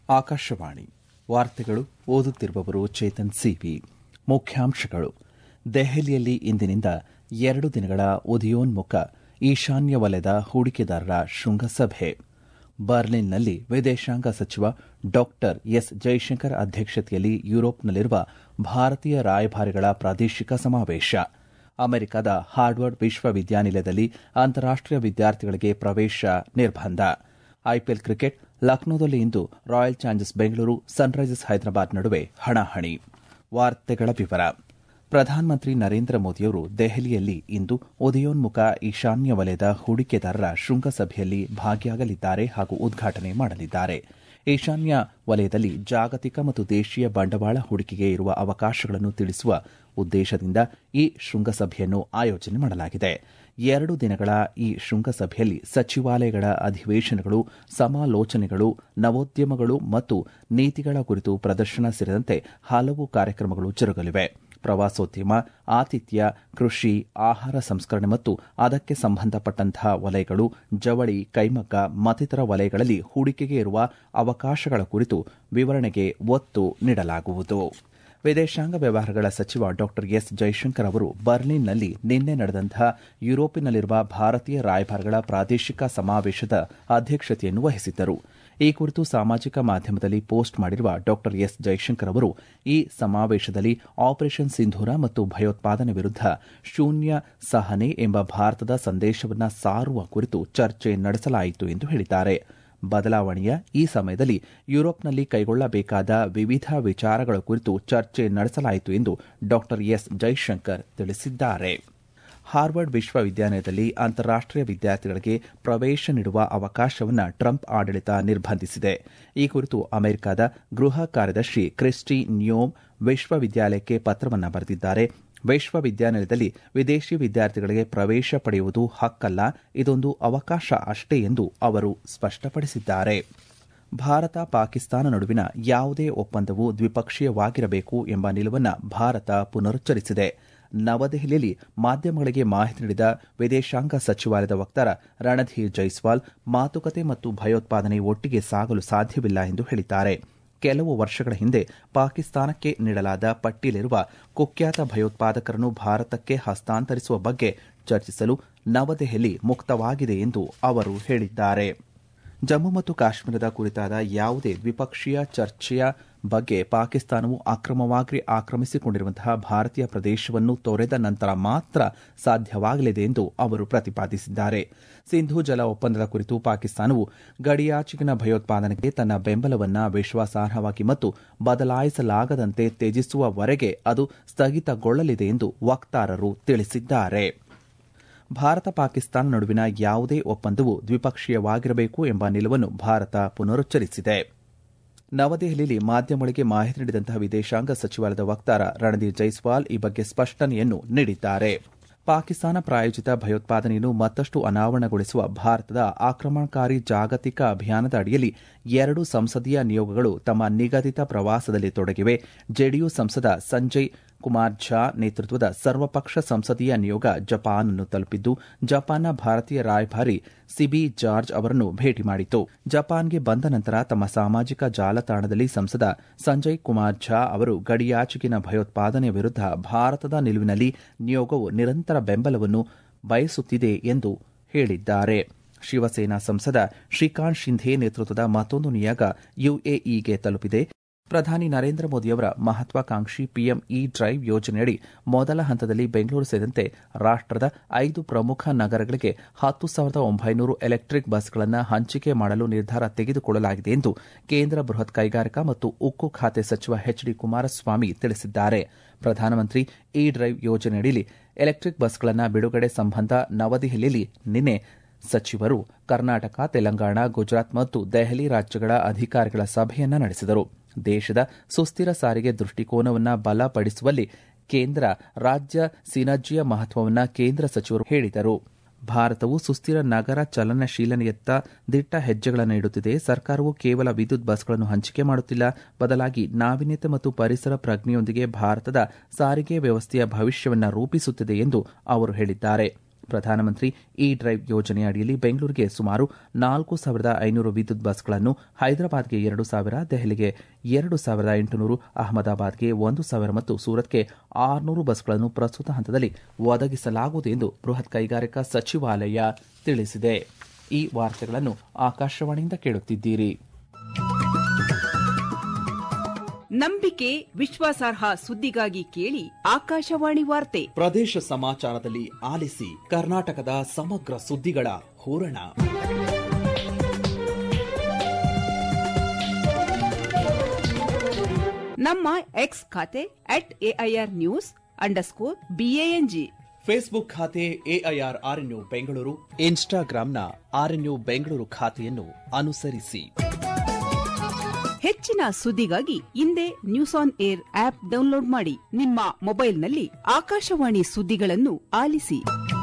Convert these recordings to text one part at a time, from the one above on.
ಆಕಾಶವಾಣಿ ವಾರ್ತೆಗಳು ಓದುತ್ತಿರುವವರು ಚೇತನ್ ಸಿವಿ ಮುಖ್ಯಾಂಶಗಳು ದೆಹಲಿಯಲ್ಲಿ ಇಂದಿನಿಂದ ಎರಡು ದಿನಗಳ ಉದಯೋನ್ಮುಖ ಈಶಾನ್ಯ ವಲಯದ ಹೂಡಿಕೆದಾರರ ಶೃಂಗಸಭೆ ಬರ್ಲಿನ್ನಲ್ಲಿ ವಿದೇಶಾಂಗ ಸಚಿವ ಡಾಕ್ಟರ್ ಎಸ್ ಜೈಶಂಕರ್ ಅಧ್ಯಕ್ಷತೆಯಲ್ಲಿ ಯುರೋಪ್ನಲ್ಲಿರುವ ಭಾರತೀಯ ರಾಯಭಾರಿಗಳ ಪ್ರಾದೇಶಿಕ ಸಮಾವೇಶ ಅಮೆರಿಕದ ಹಾರ್ವರ್ಡ್ ವಿಶ್ವವಿದ್ಯಾನಿಲಯದಲ್ಲಿ ಅಂತಾರಾಷ್ಟೀಯ ವಿದ್ಯಾರ್ಥಿಗಳಿಗೆ ಪ್ರವೇಶ ನಿರ್ಬಂಧ ಐಪಿಎಲ್ ಕ್ರಿಕೆಟ್ ಲಕ್ನೋದಲ್ಲಿ ಇಂದು Royal Challengers Bengaluru Sunrisers Hyderabad ನಡುವೆ ಹಣಾಹಣಿ ವಾರ್ತೆಗಳ ವಿವರ ಪ್ರಧಾನಮಂತ್ರಿ ನರೇಂದ್ರ ಮೋದಿಯವರು ದೆಹಲಿಯಲ್ಲಿ ಇಂದು ಉದಯೋನ್ಮುಖ ಈಶಾನ್ಯ ವಲಯದ ಹೂಡಿಕೆದಾರರ ಶೃಂಗಸಭೆಯಲ್ಲಿ ಭಾಗಿಯಾಗಲಿದ್ದಾರೆ ಹಾಗೂ ಉದ್ಘಾಟನೆ ಮಾಡಲಿದ್ದಾರೆ ಈಶಾನ್ಯ ವಲಯದಲ್ಲಿ ಜಾಗತಿಕ ಮತ್ತು ದೇಶೀಯ ಬಂಡವಾಳ ಹೂಡಿಕೆಗೆ ಇರುವ ಅವಕಾಶಗಳನ್ನು ತಿಳಿಸುವ ಉದ್ದೇಶದಿಂದ ಈ ಶೃಂಗಸಭೆಯನ್ನು ಆಯೋಜನೆ ಮಾಡಲಾಗಿದೆ ಎರಡು ದಿನಗಳ ಈ ಶೃಂಗಸಭೆಯಲ್ಲಿ ಸಚಿವಾಲಯಗಳ ಅಧಿವೇಶನಗಳು ಸಮಾಲೋಚನೆಗಳು ನವೋದ್ಯಮಗಳು ಮತ್ತು ನೀತಿಗಳ ಕುರಿತು ಪ್ರದರ್ಶನ ಸೇರಿದಂತೆ ಹಲವು ಕಾರ್ಯಕ್ರಮಗಳು ಜರುಗಲಿವೆ ಪ್ರವಾಸೋದ್ಯಮ ಆತಿಥ್ಯ ಕೃಷಿ ಆಹಾರ ಸಂಸ್ಕರಣೆ ಮತ್ತು ಅದಕ್ಕೆ ಸಂಬಂಧಪಟ್ಟಂತಹ ವಲಯಗಳು ಜವಳಿ ಕೈಮಗ್ಗ ಮತ್ತಿತರ ವಲಯಗಳಲ್ಲಿ ಹೂಡಿಕೆಗೆ ಇರುವ ಅವಕಾಶಗಳ ಕುರಿತು ವಿವರಣೆಗೆ ಒತ್ತು ನೀಡಲಾಗುವುದು ವಿದೇಶಾಂಗ ವ್ಯವಹಾರಗಳ ಸಚಿವ ಡಾ ಎಸ್ ಜೈಶಂಕರ್ ಅವರು ಬರ್ಲಿನ್ನಲ್ಲಿ ನಿನ್ನೆ ನಡೆದಂತಹ ಯುರೋಪಿನಲ್ಲಿರುವ ಭಾರತೀಯ ರಾಯಭಾರಿಗಳ ಪ್ರಾದೇಶಿಕ ಸಮಾವೇಶದ ಅಧ್ಯಕ್ಷತೆಯನ್ನು ವಹಿಸಿದ್ದರು ಈ ಕುರಿತು ಸಾಮಾಜಿಕ ಮಾಧ್ಯಮದಲ್ಲಿ ಪೋಸ್ಟ್ ಮಾಡಿರುವ ಡಾ ಎಸ್ ಜೈಶಂಕರ್ ಅವರು ಈ ಸಮಾವೇಶದಲ್ಲಿ ಆಪರೇಷನ್ ಸಿಂಧೂರ ಮತ್ತು ಭಯೋತ್ಪಾದನೆ ವಿರುದ್ಧ ಶೂನ್ಯ ಸಹನೆ ಎಂಬ ಭಾರತದ ಸಂದೇಶವನ್ನು ಸಾರುವ ಕುರಿತು ಚರ್ಚೆ ನಡೆಸಲಾಯಿತು ಎಂದು ಹೇಳಿದ್ದಾರೆ ಬದಲಾವಣೆಯ ಈ ಸಮಯದಲ್ಲಿ ಯುರೋಪ್ನಲ್ಲಿ ಕೈಗೊಳ್ಳಬೇಕಾದ ವಿವಿಧ ವಿಚಾರಗಳ ಕುರಿತು ಚರ್ಚೆ ನಡೆಸಲಾಯಿತು ಎಂದು ಡಾ ಎಸ್ ಜೈಶಂಕರ್ ತಿಳಿಸಿದ್ದಾರೆ ಹಾರ್ವರ್ಡ್ ವಿಶ್ವವಿದ್ಯಾಲಯದಲ್ಲಿ ಅಂತಾರಾಷ್ಟೀಯ ವಿದ್ಯಾರ್ಥಿಗಳಿಗೆ ಪ್ರವೇಶ ನೀಡುವ ಅವಕಾಶವನ್ನು ಟ್ರಂಪ್ ಆಡಳಿತ ನಿರ್ಬಂಧಿಸಿದೆ ಈ ಕುರಿತು ಅಮೆರಿಕದ ಗೃಹ ಕಾರ್ಯದರ್ಶಿ ಕ್ರಿಸ್ಟಿ ನ್ಯೋಮ್ ವಿಶ್ವವಿದ್ಯಾಲಯಕ್ಕೆ ಪತ್ರವನ್ನು ಬರೆದಿದ್ದಾರೆ ವಿಶ್ವವಿದ್ಯಾನಿಲಯದಲ್ಲಿ ವಿದೇಶಿ ವಿದ್ಯಾರ್ಥಿಗಳಿಗೆ ಪ್ರವೇಶ ಪಡೆಯುವುದು ಹಕ್ಕಲ್ಲ ಇದೊಂದು ಅವಕಾಶ ಅಷ್ಟೇ ಎಂದು ಅವರು ಸ್ಪಷ್ಟಪಡಿಸಿದ್ದಾರೆ ಭಾರತ ಪಾಕಿಸ್ತಾನ ನಡುವಿನ ಯಾವುದೇ ಒಪ್ಪಂದವು ದ್ವಿಪಕ್ಷೀಯವಾಗಿರಬೇಕು ಎಂಬ ನಿಲುವನ್ನು ಭಾರತ ಪುನರುಚ್ಚರಿಸಿದೆ ನವದೆಹಲಿಯಲ್ಲಿ ಮಾಧ್ಯಮಗಳಿಗೆ ಮಾಹಿತಿ ನೀಡಿದ ವಿದೇಶಾಂಗ ಸಚಿವಾಲಯದ ವಕ್ತಾರ ರಣಧೀರ್ ಜೈಸ್ವಾಲ್ ಮಾತುಕತೆ ಮತ್ತು ಭಯೋತ್ಪಾದನೆ ಒಟ್ಟಿಗೆ ಸಾಗಲು ಸಾಧ್ಯವಿಲ್ಲ ಎಂದು ಹೇಳಿದ್ದಾರೆ ಕೆಲವು ವರ್ಷಗಳ ಹಿಂದೆ ಪಾಕಿಸ್ತಾನಕ್ಕೆ ನೀಡಲಾದ ಪಟ್ಟಿಯಲ್ಲಿರುವ ಕುಖ್ಯಾತ ಭಯೋತ್ಪಾದಕರನ್ನು ಭಾರತಕ್ಕೆ ಹಸ್ತಾಂತರಿಸುವ ಬಗ್ಗೆ ಚರ್ಚಿಸಲು ನವದೆಹಲಿ ಮುಕ್ತವಾಗಿದೆ ಎಂದು ಅವರು ಹೇಳಿದ್ದಾರೆ ಜಮ್ಮು ಮತ್ತು ಕಾಶ್ಮೀರದ ಕುರಿತಾದ ಯಾವುದೇ ದ್ವಿಪಕ್ಷೀಯ ಚರ್ಚೆಯ ಬಗ್ಗೆ ಪಾಕಿಸ್ತಾನವು ಅಕ್ರಮವಾಗಿ ಆಕ್ರಮಿಸಿಕೊಂಡಿರುವಂತಹ ಭಾರತೀಯ ಪ್ರದೇಶವನ್ನು ತೊರೆದ ನಂತರ ಮಾತ್ರ ಸಾಧ್ಯವಾಗಲಿದೆ ಎಂದು ಅವರು ಪ್ರತಿಪಾದಿಸಿದ್ದಾರೆ ಸಿಂಧೂ ಜಲ ಒಪ್ಪಂದದ ಕುರಿತು ಪಾಕಿಸ್ತಾನವು ಗಡಿಯಾಚೆಗಿನ ಭಯೋತ್ಪಾದನೆಗೆ ತನ್ನ ಬೆಂಬಲವನ್ನು ವಿಶ್ವಾಸಾರ್ಹವಾಗಿ ಮತ್ತು ಬದಲಾಯಿಸಲಾಗದಂತೆ ತ್ಯಜಿಸುವವರೆಗೆ ಅದು ಸ್ಥಗಿತಗೊಳ್ಳಲಿದೆ ಎಂದು ವಕ್ತಾರರು ತಿಳಿಸಿದ್ದಾರೆ ಭಾರತ ಪಾಕಿಸ್ತಾನ ನಡುವಿನ ಯಾವುದೇ ಒಪ್ಪಂದವು ದ್ವಿಪಕ್ಷೀಯವಾಗಿರಬೇಕು ಎಂಬ ನಿಲುವನ್ನು ಭಾರತ ಪುನರುಚ್ಚರಿಸಿದೆ ನವದೆಹಲಿಯಲ್ಲಿ ಮಾಧ್ಯಮಗಳಿಗೆ ಮಾಹಿತಿ ನೀಡಿದಂತಹ ವಿದೇಶಾಂಗ ಸಚಿವಾಲಯದ ವಕ್ತಾರ ರಣದೀಪ್ ಜೈಸ್ವಾಲ್ ಈ ಬಗ್ಗೆ ಸ್ಪಷ್ಟನೆಯನ್ನು ನೀಡಿದ್ದಾರೆ ಪಾಕಿಸ್ತಾನ ಪ್ರಾಯೋಜಿತ ಭಯೋತ್ಪಾದನೆಯನ್ನು ಮತ್ತಷ್ಟು ಅನಾವರಣಗೊಳಿಸುವ ಭಾರತದ ಆಕ್ರಮಣಕಾರಿ ಜಾಗತಿಕ ಅಭಿಯಾನದ ಅಡಿಯಲ್ಲಿ ಎರಡು ಸಂಸದೀಯ ನಿಯೋಗಗಳು ತಮ್ಮ ನಿಗದಿತ ಪ್ರವಾಸದಲ್ಲಿ ತೊಡಗಿವೆ ಜೆಡಿಯು ಸಂಸದ ಸಂಜಯ್ ಕುಮಾರ್ ಝಾ ನೇತೃತ್ವದ ಸರ್ವಪಕ್ಷ ಸಂಸದೀಯ ನಿಯೋಗ ಜಪಾನ್ ಅನ್ನು ತಲುಪಿದ್ದು ಜಪಾನ್ನ ಭಾರತೀಯ ರಾಯಭಾರಿ ಸಿಬಿ ಜಾರ್ಜ್ ಅವರನ್ನು ಭೇಟಿ ಮಾಡಿತು ಜಪಾನ್ಗೆ ಬಂದ ನಂತರ ತಮ್ಮ ಸಾಮಾಜಿಕ ಜಾಲತಾಣದಲ್ಲಿ ಸಂಸದ ಸಂಜಯ್ ಕುಮಾರ್ ಝಾ ಅವರು ಗಡಿಯಾಚೆಗಿನ ಭಯೋತ್ಪಾದನೆ ವಿರುದ್ಧ ಭಾರತದ ನಿಲುವಿನಲ್ಲಿ ನಿಯೋಗವು ನಿರಂತರ ಬೆಂಬಲವನ್ನು ಬಯಸುತ್ತಿದೆ ಎಂದು ಹೇಳಿದ್ದಾರೆ ಶಿವಸೇನಾ ಸಂಸದ ಶ್ರೀಕಾಂತ್ ಶಿಂಧೆ ನೇತೃತ್ವದ ಮತ್ತೊಂದು ನಿಯೋಗ ಯುಎಇಗೆ ತಲುಪಿದೆ ಪ್ರಧಾನಿ ನರೇಂದ್ರ ಮೋದಿಯವರ ಮಹತ್ವಾಕಾಂಕ್ಷಿ ಪಿಎಂ ಇ ಡ್ರೈವ್ ಯೋಜನೆಯಡಿ ಮೊದಲ ಹಂತದಲ್ಲಿ ಬೆಂಗಳೂರು ಸೇರಿದಂತೆ ರಾಷ್ಟದ ಐದು ಪ್ರಮುಖ ನಗರಗಳಿಗೆ ಹತ್ತು ಸಾವಿರದ ಒಂಬೈನೂರು ಎಲೆಕ್ಟ್ರಿಕ್ ಬಸ್ಗಳನ್ನು ಹಂಚಿಕೆ ಮಾಡಲು ನಿರ್ಧಾರ ತೆಗೆದುಕೊಳ್ಳಲಾಗಿದೆ ಎಂದು ಕೇಂದ್ರ ಬೃಹತ್ ಕೈಗಾರಿಕಾ ಮತ್ತು ಉಕ್ಕು ಖಾತೆ ಸಚಿವ ಎಚ್ ಡಿ ಕುಮಾರಸ್ವಾಮಿ ತಿಳಿಸಿದ್ದಾರೆ ಪ್ರಧಾನಮಂತ್ರಿ ಇ ಡ್ರೈವ್ ಯೋಜನೆಯಡಿ ಎಲೆಕ್ಟ್ರಿಕ್ ಬಸ್ಗಳನ್ನು ಬಿಡುಗಡೆ ಸಂಬಂಧ ನವದೆಹಲಿಯಲ್ಲಿ ನಿನ್ನೆ ಸಚಿವರು ಕರ್ನಾಟಕ ತೆಲಂಗಾಣ ಗುಜರಾತ್ ಮತ್ತು ದೆಹಲಿ ರಾಜ್ಯಗಳ ಅಧಿಕಾರಿಗಳ ಸಭೆಯನ್ನ ನಡೆಸಿದರು ದೇಶದ ಸುಸ್ಥಿರ ಸಾರಿಗೆ ದೃಷ್ಟಿಕೋನವನ್ನು ಬಲಪಡಿಸುವಲ್ಲಿ ಕೇಂದ್ರ ರಾಜ್ಯ ಸಿನರ್ಜಿಯ ಮಹತ್ವವನ್ನು ಕೇಂದ್ರ ಸಚಿವರು ಹೇಳಿದರು ಭಾರತವು ಸುಸ್ಥಿರ ನಗರ ಚಲನಶೀಲನೆಯತ್ತ ದಿಟ್ಟ ಹೆಜ್ಜೆಗಳನ್ನು ಇಡುತ್ತಿದೆ ಸರ್ಕಾರವು ಕೇವಲ ವಿದ್ಯುತ್ ಬಸ್ಗಳನ್ನು ಹಂಚಿಕೆ ಮಾಡುತ್ತಿಲ್ಲ ಬದಲಾಗಿ ನಾವೀನ್ಯತೆ ಮತ್ತು ಪರಿಸರ ಪ್ರಜ್ಞೆಯೊಂದಿಗೆ ಭಾರತದ ಸಾರಿಗೆ ವ್ಯವಸ್ಥೆಯ ಭವಿಷ್ಯವನ್ನು ರೂಪಿಸುತ್ತಿದೆ ಎಂದು ಅವರು ಹೇಳಿದ್ದಾರೆ ಪ್ರಧಾನಮಂತ್ರಿ ಇ ಡ್ರೈವ್ ಯೋಜನೆ ಅಡಿಯಲ್ಲಿ ಬೆಂಗಳೂರಿಗೆ ಸುಮಾರು ನಾಲ್ಕು ಸಾವಿರದ ಐನೂರು ವಿದ್ಯುತ್ ಬಸ್ಗಳನ್ನು ಹೈದರಾಬಾದ್ಗೆ ಎರಡು ಸಾವಿರ ದೆಹಲಿಗೆ ಎರಡು ಸಾವಿರದ ಎಂಟುನೂರು ಅಹಮದಾಬಾದ್ಗೆ ಒಂದು ಸಾವಿರ ಮತ್ತು ಸೂರತ್ಗೆ ಆರುನೂರು ಬಸ್ಗಳನ್ನು ಪ್ರಸ್ತುತ ಹಂತದಲ್ಲಿ ಒದಗಿಸಲಾಗುವುದು ಎಂದು ಬೃಹತ್ ಕೈಗಾರಿಕಾ ಸಚಿವಾಲಯ ತಿಳಿಸಿದೆ ಈ ವಾರ್ತೆಗಳನ್ನು ಆಕಾಶವಾಣಿಯಿಂದ ಕೇಳುತ್ತಿದ್ದೀರಿ ನಂಬಿಕೆ ವಿಶ್ವಾಸಾರ್ಹ ಸುದ್ದಿಗಾಗಿ ಕೇಳಿ ಆಕಾಶವಾಣಿ ವಾರ್ತೆ ಪ್ರದೇಶ ಸಮಾಚಾರದಲ್ಲಿ ಆಲಿಸಿ ಕರ್ನಾಟಕದ ಸಮಗ್ರ ಸುದ್ದಿಗಳ ಹೂರಣ ನಮ್ಮ ಎಕ್ಸ್ ಖಾತೆ at AIR news underscore BANG Facebook ಖಾತೆ ಎಐಆರ್ ಆರ್ಎನ್ಯು ಬೆಂಗಳೂರು ಇನ್ಸ್ಟಾಗ್ರಾಂನ ಆರ್ಎನ್ಯು ಬೆಂಗಳೂರು ಖಾತೆಯನ್ನು ಅನುಸರಿಸಿ ಹೆಚ್ಚಿನ ಸುದ್ದಿಗಾಗಿ ಹಿಂದೆ news on air app download ಮಾಡಿ ನಿಮ್ಮ ಮೊಬೈಲ್ನಲ್ಲಿ ಆಕಾಶವಾಣಿ ಸುದ್ದಿಗಳನ್ನು ಆಲಿಸಿ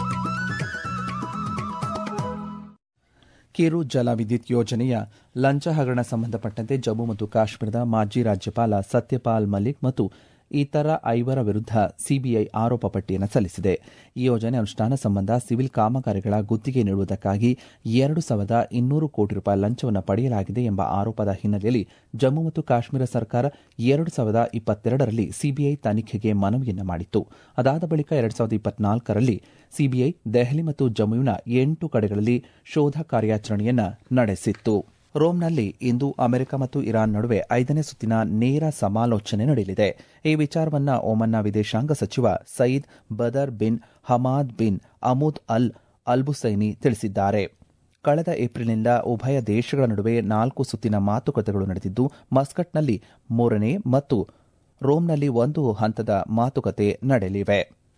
ಕಿರು ಜಲ ವಿದ್ಯುತ್ ಯೋಜನೆಯ ಲಂಚ ಹಗರಣ ಸಂಬಂಧಪಟ್ಟಂತೆ ಜಮ್ಮು ಮತ್ತು ಕಾಶ್ಮೀರದ ಮಾಜಿ ರಾಜ್ಯಪಾಲ ಸತ್ಯಪಾಲ್ ಮಲಿಕ್ ಮತ್ತು ಇತರ ಐವರ ವಿರುದ್ಧ ಸಿಬಿಐ ಆರೋಪ ಪಟ್ಟಿಯನ್ನು ಸಲ್ಲಿಸಿದೆ ಈ ಯೋಜನೆ ಅನುಷ್ಠಾನ ಸಂಬಂಧ ಸಿವಿಲ್ ಕಾಮಗಾರಿಗಳ ಗುತ್ತಿಗೆ ನೀಡುವುದಕ್ಕಾಗಿ ಎರಡು ಸಾವಿರದ ಇನ್ನೂರು ಕೋಟಿ ರೂಪಾಯಿ ಲಂಚವನ್ನು ಪಡೆಯಲಾಗಿದೆ ಎಂಬ ಆರೋಪದ ಹಿನ್ನೆಲೆಯಲ್ಲಿ ಜಮ್ಮು ಮತ್ತು ಕಾಶ್ಮೀರ ಸರ್ಕಾರ ಎರಡು ಸಾವಿರದ ಇಪ್ಪತ್ತೆರಡರಲ್ಲಿ ಸಿಬಿಐ ತನಿಖೆಗೆ ಮನವಿಯನ್ನ ಮಾಡಿತ್ತು ಅದಾದ ಬಳಿಕ ಎರಡು ಸಾವಿರದ ಇಪ್ಪತ್ನಾಲ್ಕರಲ್ಲಿ ಸಿಬಿಐ ದೆಹಲಿ ಮತ್ತು ಜಮ್ಮುವಿನ ಎಂಟು ಕಡೆಗಳಲ್ಲಿ ಶೋಧ ಕಾರ್ಯಾಚರಣೆಯನ್ನ ನಡೆಸಿತ್ತು ರೋಮ್ನಲ್ಲಿ ಇಂದು ಅಮೆರಿಕ ಮತ್ತು ಇರಾನ್ ನಡುವೆ ಐದನೇ ಸುತ್ತಿನ ನೇರ ಸಮಾಲೋಚನೆ ನಡೆಯಲಿದೆ ಈ ವಿಚಾರವನ್ನ ಒಮನ್ನ ವಿದೇಶಾಂಗ ಸಚಿವ Sayyid Badr bin Hamad bin Hamood Al Albusaidi ತಿಳಿಸಿದ್ದಾರೆ ಕಳೆದ ಏಪ್ರಿಲ್ನಿಂದ ಉಭಯ ದೇಶಗಳ ನಡುವೆ ನಾಲ್ಕು ಸುತ್ತಿನ ಮಾತುಕತೆಗಳು ನಡೆದಿದ್ದು ಮಸ್ಕಟ್ನಲ್ಲಿ ಮೂರನೇ ಮತ್ತು ರೋಮ್ನಲ್ಲಿ ಒಂದು ಹಂತದ ಮಾತುಕತೆ ನಡೆಯಲಿವೆ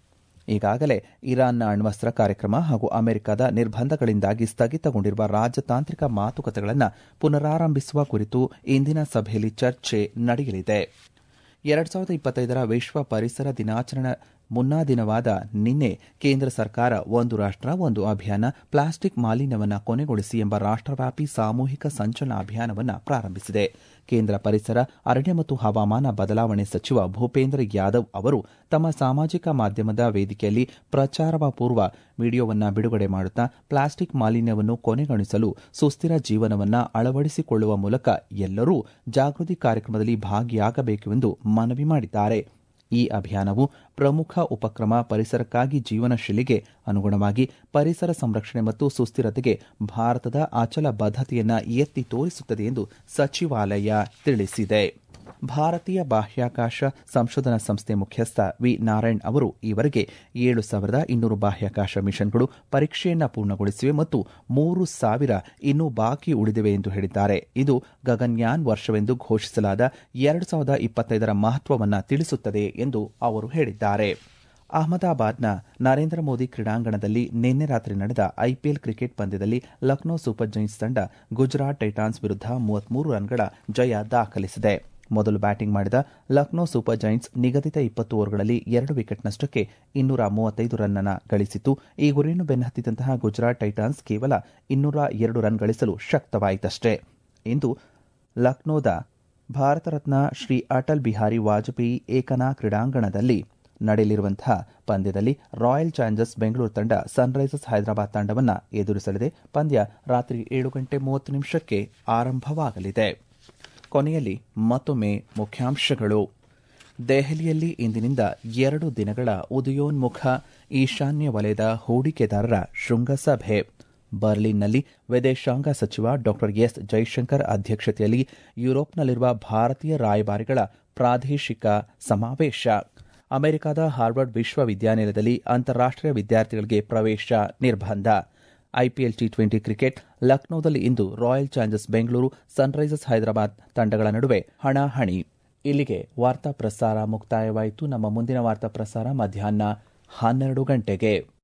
ಈಗಾಗಲೇ ಇರಾನ್ನ ಅಣ್ವಸ್ತ್ರ ಕಾರ್ಯಕ್ರಮ ಹಾಗೂ ಅಮೆರಿಕದ ನಿರ್ಬಂಧಗಳಿಂದಾಗಿ ಸ್ಥಗಿತಗೊಂಡಿರುವ ರಾಜತಾಂತ್ರಿಕ ಮಾತುಕತೆಗಳನ್ನು ಪುನರಾರಂಭಿಸುವ ಕುರಿತು ಇಂದಿನ ಸಭೆಯಲ್ಲಿ ಚರ್ಚೆ ನಡೆಯಲಿದೆ ಎರಡ್ ಸಾವಿರದ ಇಪ್ಪತ್ತೈದರ ವಿಶ್ವ ಪರಿಸರ ದಿನಾಚರಣೆ ಮುನ್ನಾ ದಿನವಾದ ನಿನ್ನೆ ಕೇಂದ್ರ ಸರ್ಕಾರ ಒಂದು ರಾಷ್ಟ ಒಂದು ಅಭಿಯಾನ ಪ್ಲಾಸ್ಟಿಕ್ ಮಾಲಿನ್ಯವನ್ನು ಕೊನೆಗೊಳಿಸಿ ಎಂಬ ರಾಷ್ಟವ್ಯಾಪಿ ಸಾಮೂಹಿಕ ಸಂಚಲನ ಅಭಿಯಾನವನ್ನು ಪ್ರಾರಂಭಿಸಿದೆ ಕೇಂದ್ರ ಪರಿಸರ ಅರಣ್ಯ ಮತ್ತು ಹವಾಮಾನ ಬದಲಾವಣೆ ಸಚಿವ ಭೂಪೇಂದ್ರ ಯಾದವ್ ಅವರು ತಮ್ಮ ಸಾಮಾಜಿಕ ಮಾಧ್ಯಮದ ವೇದಿಕೆಯಲ್ಲಿ ಪ್ರಚಾರ ಪೂರ್ವ ವಿಡಿಯೋವನ್ನು ಬಿಡುಗಡೆ ಮಾಡುತ್ತಾ ಪ್ಲಾಸ್ಟಿಕ್ ಮಾಲಿನ್ಯವನ್ನು ಕೊನೆಗೊಳಿಸಲು ಸುಸ್ಥಿರ ಜೀವನವನ್ನು ಅಳವಡಿಸಿಕೊಳ್ಳುವ ಮೂಲಕ ಎಲ್ಲರೂ ಜಾಗೃತಿ ಕಾರ್ಯಕ್ರಮದಲ್ಲಿ ಭಾಗಿಯಾಗಬೇಕೆಂದು ಮನವಿ ಮಾಡಿದ್ದಾರೆ ಈ ಅಭಿಯಾನವು ಪ್ರಮುಖ ಉಪಕ್ರಮ ಪರಿಸರಕ್ಕಾಗಿ ಜೀವನಶೈಲಿಗೆ ಅನುಗುಣವಾಗಿ ಪರಿಸರ ಸಂರಕ್ಷಣೆ ಮತ್ತು ಸುಸ್ಥಿರತೆಗೆ ಭಾರತದ ಅಚಲ ಬದ್ಧತೆಯನ್ನು ಎತ್ತಿ ತೋರಿಸುತ್ತದೆ ಎಂದು ಸಚಿವಾಲಯ ತಿಳಿಸಿದೆ ಭಾರತೀಯ ಬಾಹ್ಯಾಕಾಶ ಸಂಶೋಧನಾ ಸಂಸ್ಥೆ ಮುಖ್ಯಸ್ಥ ವಿ ನಾರಾಯಣ್ ಅವರು ಈವರೆಗೆ ಏಳು ಸಾವಿರದ ಇನ್ನೂರು ಬಾಹ್ಯಾಕಾಶ ಮಿಷನ್ಗಳು ಪರೀಕ್ಷೆಯನ್ನ ಪೂರ್ಣಗೊಳಿಸಿವೆ ಮತ್ತು ಮೂರು ಸಾವಿರ ಇನ್ನೂ ಬಾಕಿ ಉಳಿದಿವೆ ಎಂದು ಹೇಳಿದ್ದಾರೆ ಇದು ಗಗನ್ಯಾನ್ ವರ್ಷವೆಂದು ಘೋಷಿಸಲಾದ ಎರಡು ಸಾವಿರದ ಇಪ್ಪತ್ತೈದರ ಮಹತ್ವವನ್ನು ತಿಳಿಸುತ್ತದೆ ಎಂದು ಅವರು ಹೇಳಿದ್ದಾರೆ ಅಹಮದಾಬಾದ್ನ ನರೇಂದ್ರ ಮೋದಿ ಕ್ರೀಡಾಂಗಣದಲ್ಲಿ ನಿನ್ನೆ ರಾತ್ರಿ ನಡೆದ ಐಪಿಎಲ್ ಕ್ರಿಕೆಟ್ ಪಂದ್ಯದಲ್ಲಿ ಲಕ್ನೋ ಸೂಪರ್ ಜೈಂಟ್ಸ್ ತಂಡ ಗುಜರಾತ್ ಟೈಟಾನ್ಸ್ ವಿರುದ್ಧ ಮೂವತ್ಮೂರು ರನ್ಗಳ ಜಯ ದಾಖಲಿಸಿದೆ ಮೊದಲು ಬ್ಯಾಟಿಂಗ್ ಮಾಡಿದ ಲಕ್ನೋ ಸೂಪರ್ ಜೈಂಟ್ಸ್ ನಿಗದಿತ ಇಪ್ಪತ್ತು ಓವರ್ಗಳಲ್ಲಿ ಎರಡು ವಿಕೆಟ್ ನಷ್ಟಕ್ಕೆ ಇನ್ನೂರ ಮೂವತ್ತೈದು ರನ್ ಅನ್ನು ಗಳಿಸಿತು ಈ ಗುರಿಯನ್ನು ಬೆನ್ನಹತ್ತಿದಂತಹ ಗುಜರಾತ್ ಟೈಟಾನ್ಸ್ ಕೇವಲ ಇನ್ನೂರ ಎರಡು ರನ್ ಗಳಿಸಲು ಶಕ್ತವಾಯಿತಷ್ಟೇ ಇಂದು ಲಕ್ನೋದ ಭಾರತ ರತ್ನ ಶ್ರೀ ಅಟಲ್ ಬಿಹಾರಿ ವಾಜಪೇಯಿ ಏಕನಾ ಕ್ರೀಡಾಂಗಣದಲ್ಲಿ ನಡೆಯಲಿರುವಂತಹ ಪಂದ್ಯದಲ್ಲಿ ರಾಯಲ್ ಚಾಲೆಂಜರ್ಸ್ ಬೆಂಗಳೂರು ತಂಡ ಸನ್ರೈಸರ್ಸ್ ಹೈದರಾಬಾದ್ ತಂಡವನ್ನು ಎದುರಿಸಲಿದೆ ಪಂದ್ಯ ರಾತ್ರಿ ಏಳು ಗಂಟೆ ಮೂವತ್ತು ನಿಮಿಷಕ್ಕೆ ಆರಂಭವಾಗಲಿದೆ ಕೊನೆಯಲ್ಲಿ ಮತ್ತೊಮ್ಮೆ ಮುಖ್ಯಾಂಶಗಳು ದೆಹಲಿಯಲ್ಲಿ ಇಂದಿನಿಂದ ಎರಡು ದಿನಗಳ ಉದಯೋನ್ಮುಖ ಈಶಾನ್ಯ ವಲಯದ ಹೂಡಿಕೆದಾರರ ಶೃಂಗಸಭೆ ಬರ್ಲಿನ್ನಲ್ಲಿ ವಿದೇಶಾಂಗ ಸಚಿವ ಡಾ ಎಸ್ ಜೈಶಂಕರ್ ಅಧ್ಯಕ್ಷತೆಯಲ್ಲಿ ಯುರೋಪ್ನಲ್ಲಿರುವ ಭಾರತೀಯ ರಾಯಭಾರಿಗಳ ಪ್ರಾದೇಶಿಕ ಸಮಾವೇಶ ಅಮೆರಿಕದ ಹಾರ್ವರ್ಡ್ ವಿಶ್ವವಿದ್ಯಾನಿಲಯದಲ್ಲಿ ಅಂತಾರಾಷ್ಟೀಯ ವಿದ್ಯಾರ್ಥಿಗಳಿಗೆ ಪ್ರವೇಶ ನಿರ್ಬಂಧ ಐಪಿಎಲ್ ಟಿ ಟ್ವೆಂಟಿ ಕ್ರಿಕೆಟ್ ಲಕ್ನೋದಲ್ಲಿ ಇಂದು Royal Challengers Bengaluru Sunrisers Hyderabad ತಂಡಗಳ ನಡುವೆ ಹಣಾಹಣಿ ಇಲ್ಲಿಗೆ ವಾರ್ತಾ ಪ್ರಸಾರ ಮುಕ್ತಾಯವಾಯಿತು ನಮ್ಮ ಮುಂದಿನ ವಾರ್ತಾ ಪ್ರಸಾರ ಮಧ್ಯಾಹ್ನ ಹನ್ನೆರಡು ಗಂಟೆಗೆ